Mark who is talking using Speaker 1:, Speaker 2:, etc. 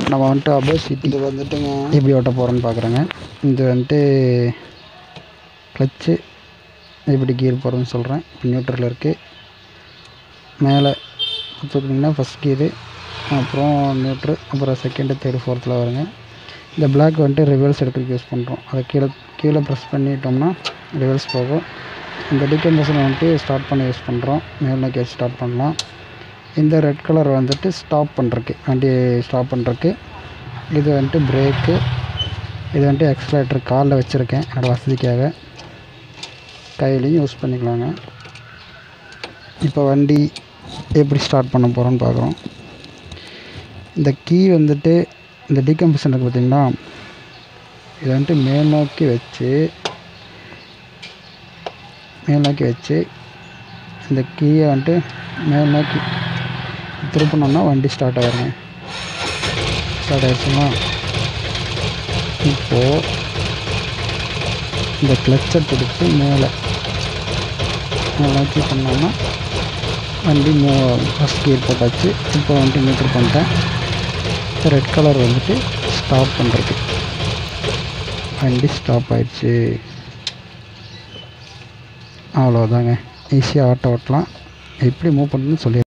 Speaker 1: நம்ம வந்துட்டு அபோசிட்
Speaker 2: இது வந்துட்டுங்க
Speaker 1: எப்படி ஓட்ட போகிறோன்னு பார்க்குறேங்க இது வந்துட்டு கிளச்சு எப்படி கியர் போகிறோன்னு சொல்கிறேன் இப்போ நியூட்ரல் இருக்குது மேலே கொடுத்துக்கிட்டிங்கன்னா ஃபஸ்ட் கீரு அப்புறம் நியூட்ரு அப்புறம் செகண்டு தேர்டு ஃபோர்த்தில் வருங்க இந்த பிளாக் வந்துட்டு ரிவர்ஸ் எடுக்கிறதுக்கு யூஸ் பண்ணுறோம் அதை கீழே கீழே ப்ரெஸ் பண்ணிட்டோம்னா ரிவர்ஸ் போகும் இந்த டிகம்பஷன் வந்துட்டு ஸ்டார்ட் பண்ண யூஸ் பண்ணுறோம் மேல் நோக்கி ஸ்டார்ட் பண்ணலாம் இந்த ரெட் கலர் வந்துட்டு ஸ்டாப் பண்ணுறக்கு வண்டி ஸ்டாப் பண்ணுறக்கு இது வந்துட்டு பிரேக்கு இது வந்துட்டு எக்ஸலேட்டர் காலில் வச்சுருக்கேன் என்னோடய வசதிக்காக கையிலையும் யூஸ் பண்ணிக்கலாங்க இப்போ வண்டி எப்படி ஸ்டார்ட் பண்ண போகிறோன்னு பார்க்குறோம் இந்த கீ வந்துட்டு இந்த டீகம்பஷன் இருக்குது பார்த்திங்களா இதை வந்துட்டு மேல் நோக்கி வச்சு மேல் நோக்கி வச்சு இந்த கீயை வந்துட்டு மேல் நோக்கி திருப்பினோம்னா வண்டி ஸ்டார்ட் ஆகிருங்க ஸ்டார்ட் ஆகிடுச்சுங்களா இப்போது இந்த கிளச்சை பிடிச்சி மேலே மேலே நோக்கி பண்ணோம்னா வண்டி மூ ஃபஸ்ட் கியர் போட்டாச்சு இப்போ வந்துட்டு மீட்டர் பண்ணிட்டேன் ரெட் கலர் வந்துட்டு ஸ்டாப் பண்ணுறது வண்டி ஸ்டாப் ஆயிடுச்சு அவ்வளோதாங்க ஈஸியாக ஆட்டோ ஓட்டலாம் எப்படி மூவ் பண்ணுறதுன்னு சொல்லி